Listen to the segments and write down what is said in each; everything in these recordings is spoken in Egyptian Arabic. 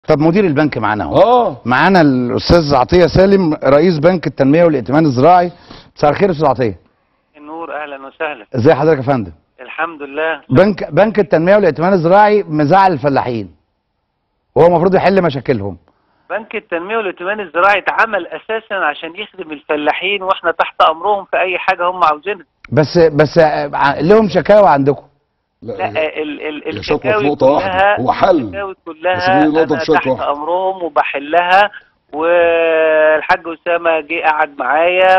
طب مدير البنك معانا اهو اه معانا الاستاذ عطيه سالم رئيس بنك التنميه والائتمان الزراعي مساء الخير يا استاذ عطيه النور اهلا وسهلا ازي حضرتك يا فندم الحمد لله بنك بنك التنميه والائتمان الزراعي مزعل الفلاحين وهو المفروض يحل مشاكلهم بنك التنميه والائتمان الزراعي اتعمل اساسا عشان يخدم الفلاحين واحنا تحت امرهم في اي حاجه هم عاوزينها بس بس ع- لهم شكاوى عندكم لا لا ال ال هي شكوى في الشكاوي نقطة واحدة. كلها هو حل. الشكاوي بس كلها دي نقطة انا في شكوى تحت واحدة. امرهم وبحلها والحاج اسامه جه قعد معايا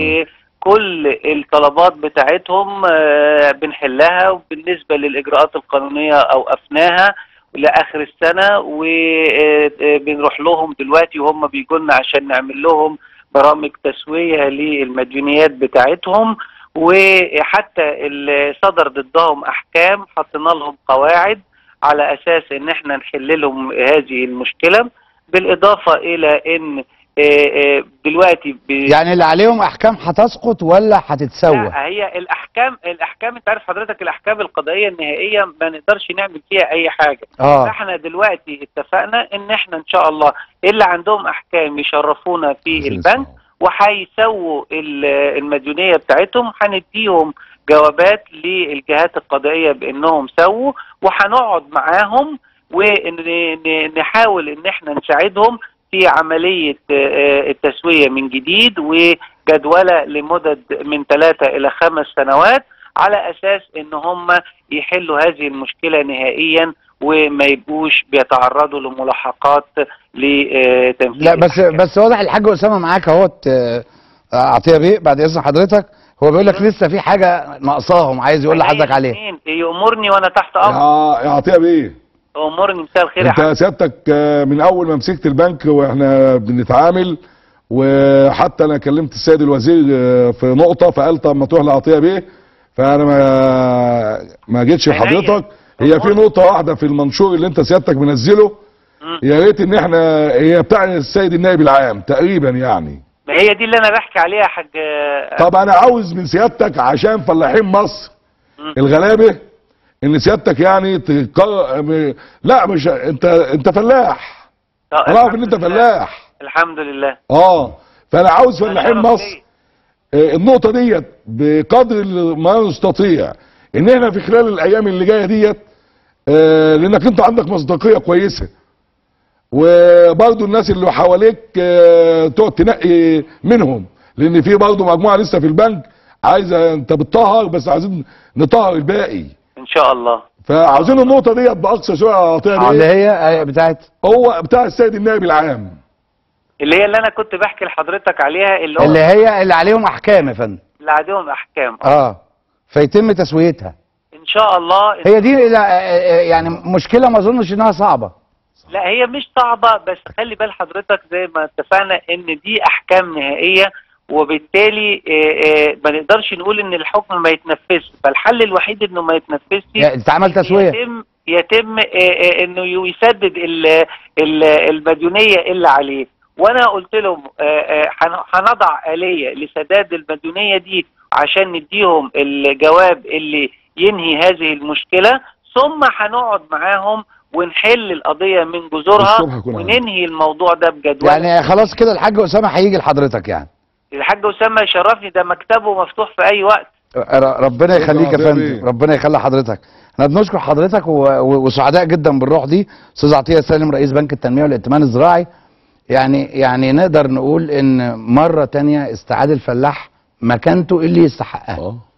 وكل الطلبات بتاعتهم آه، بنحلها وبالنسبه للاجراءات القانونيه اوقفناها لاخر السنه وبنروح لهم دلوقتي وهم بيجوا لنا عشان نعمل لهم برامج تسويه للمديونيات بتاعتهم وحتى اللي صدر ضدهم احكام حطينا لهم قواعد على اساس ان احنا نحل لهم هذه المشكله بالاضافه الى ان آه، آه، دلوقتي ب... يعني اللي عليهم احكام هتسقط ولا هتتسوى لا هي الاحكام الاحكام انت عارف حضرتك الاحكام القضائيه النهائيه ما نقدرش نعمل فيها اي حاجه اه احنا دلوقتي اتفقنا ان احنا ان شاء الله اللي عندهم احكام يشرفونا في البنك وهيسووا ال- المديونيه بتاعتهم هنديهم جوابات للجهات القضائيه بانهم سووا وهنقعد معاهم ونحاول ان احنا نساعدهم في عمليه آه، التسويه من جديد وجدوله لمدد من ثلاثه الى خمس سنوات على اساس ان هم يحلوا هذه المشكله نهائيا وما يبقوش بيتعرضوا لملاحقات لتنفيذ لا بس الأحكام. بس واضح الحاج اسامه معاك اهوت آه، عطيه بيه بعد اذن حضرتك هو بيقول لك لسه في حاجه ناقصاهم عايز يقول لحضرتك عليها الاثنين يأمرني وانا تحت امر يا يا عطيه بيه امرني مساء الخير يا انت حاج سيادتك آه، من اول ما مسكت البنك واحنا بنتعامل وحتى انا كلمت السيد الوزير آه، في نقطه فقال طب ما تروح لعطيه بيه فانا ما ما جيتش عينيا. لحضرتك هي في نقطه واحده في المنشور اللي انت سيادتك منزله مم. يا ريت ان احنا هي بتاع السيد النائب العام تقريبا يعني ما هي دي اللي انا بحكي عليها يا حاج طب انا عاوز من سيادتك عشان فلاحين مصر مم. الغلابه ان سيادتك يعني تقرر م- لا مش انت انت فلاح طب انا عارف ان الحمد انت لله. فلاح الحمد لله اه فانا عاوز فلاحين شرف مصر ليا. آه، النقطه ديت بقدر ما نستطيع ان احنا في خلال الايام اللي جايه ديت آه، لانك انت عندك مصداقيه كويسه وبرضه الناس اللي حواليك آه، تقعد تنقي منهم لان في برضه مجموعه لسه في البنك عايزه انت بتطهر بس عايزين نطهر الباقي ان شاء الله فعاوزين النقطه ديت باقصى سرعه اعطيها آه، اللي ليه هي آه، بتاعت هو بتاع السيد النائب العام اللي هي اللي انا كنت بحكي لحضرتك عليها اللي هو اللي هي اللي عليهم احكام يا فندم اللي عليهم احكام اه فيتم تسويتها ان شاء الله هي دي لا، آه، آه، يعني مشكله ما اظنش انها صعبه لا هي مش صعبة بس خلي بال حضرتك زي ما اتفقنا ان دي احكام نهائية وبالتالي آه، آه، ما نقدرش نقول ان الحكم ما يتنفذش فالحل الوحيد انه ما يتنفذش يعني اتعمل تسويه يتم يتم آه، آه، انه يسدد ال- ال- المديونية اللي عليه وانا قلت لهم آه، آه، هن- هنضع آلية لسداد المديونية دي عشان نديهم الجواب اللي ينهي هذه المشكلة ثم هنقعد معاهم ونحل القضية من جذورها الصبح يكون عندي. وننهي الموضوع ده بجدول يعني خلاص كده الحاج اسامه هيجي لحضرتك يعني الحاج أسامة يشرفني ده مكتبه مفتوح في أي وقت ر- ربنا يخليك يا شكرا يا فندم بيه. ربنا يخلي حضرتك احنا بنشكر حضرتك و- و- وسعداء جدا بالروح دي استاذ عطيه سالم رئيس بنك التنميه والائتمان الزراعي يعني يعني نقدر نقول ان مره تانية استعاد الفلاح مكانته اللي يستحقها اه